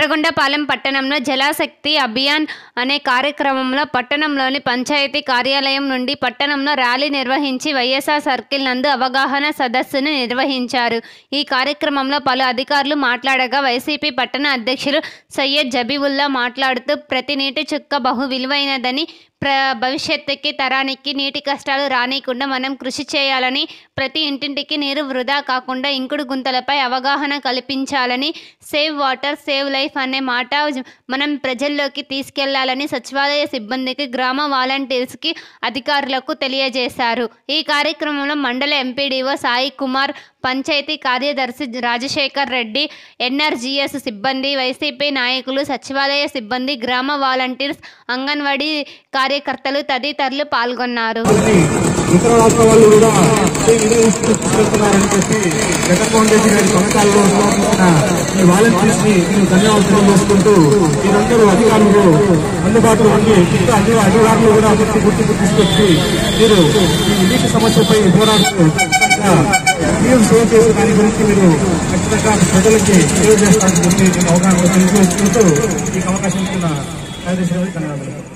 ఎర్రగొండపాలెం పట్టణంలో జలశక్తి అభియాన్ అనే కార్యక్రమంలో పట్టణంలోని పంచాయతీ కార్యాలయం నుండి పట్టణంలో ర్యాలీ నిర్వహించి వైఎస్ఆర్ సర్కిల్ నందు అవగాహన సదస్సును నిర్వహించారు ఈ కార్యక్రమంలో పలు అధికారులు మాట్లాడగా వైసీపీ పట్టణ అధ్యక్షులు సయ్యద్ జబీవుల్లా మాట్లాడుతూ ప్రతి నీటి చుక్క బహు విలువైనదని ప్ర భవిష్యత్తుకి తరానికి నీటి కష్టాలు రానియకుండా మనం కృషి చేయాలని ప్రతి ఇంటింటికి నీరు వృధా కాకుండా ఇంకుడు గుంతలపై అవగాహన కల్పించాలని సేవ్ వాటర్ సేవ్ లైఫ్ అనే మాట మనం ప్రజల్లోకి తీసుకెళ్లాలని సచివాలయ సిబ్బందికి గ్రామ వాలంటీర్స్కి అధికారులకు తెలియజేశారు ఈ కార్యక్రమంలో మండల ఎంపీడీఓ సాయి కుమార్ పంచాయతీ కార్యదర్శి రాజశేఖర్ రెడ్డి ఎన్ఆర్జీఎస్ సిబ్బంది వైసీపీ నాయకులు సచివాలయ సిబ్బంది గ్రామ వాలంటీర్స్ అంగన్వాడీ కార్యకర్తలు తదితరులు పాల్గొన్నారు వాళ్ళని ఇతర రాష్ట్ర వాళ్ళు కూడా అదే వినియోగిస్తూ తీసుకెళ్తున్నారని చెప్పి జగన్మోహన్ రెడ్డి గారి పథకాల్లో ఉపయోగించిన ఈ వాలంటీర్స్ ని నేను ధన్యవాదాలు చేసుకుంటూ మీరందరూ అధికారులు అందుబాటులో ఉండి ఇంకా అన్ని అధికారులు కూడా గుర్తు గుర్తుకు తీసుకొచ్చి మీరు ఈ నీటి సమస్యపై పోరాడుతూ ఖచ్చితంగా నీరు సేవ్ చేసే దాని గురించి మీరు ఖచ్చితంగా ప్రజలకి సేవ్ చేస్తారని చెప్పి నేను అవగాహన తెలియజేసుకుంటూ ఈ అవకాశం ఇచ్చిన కార్యదర్శి గారికి ధన్యవాదాలు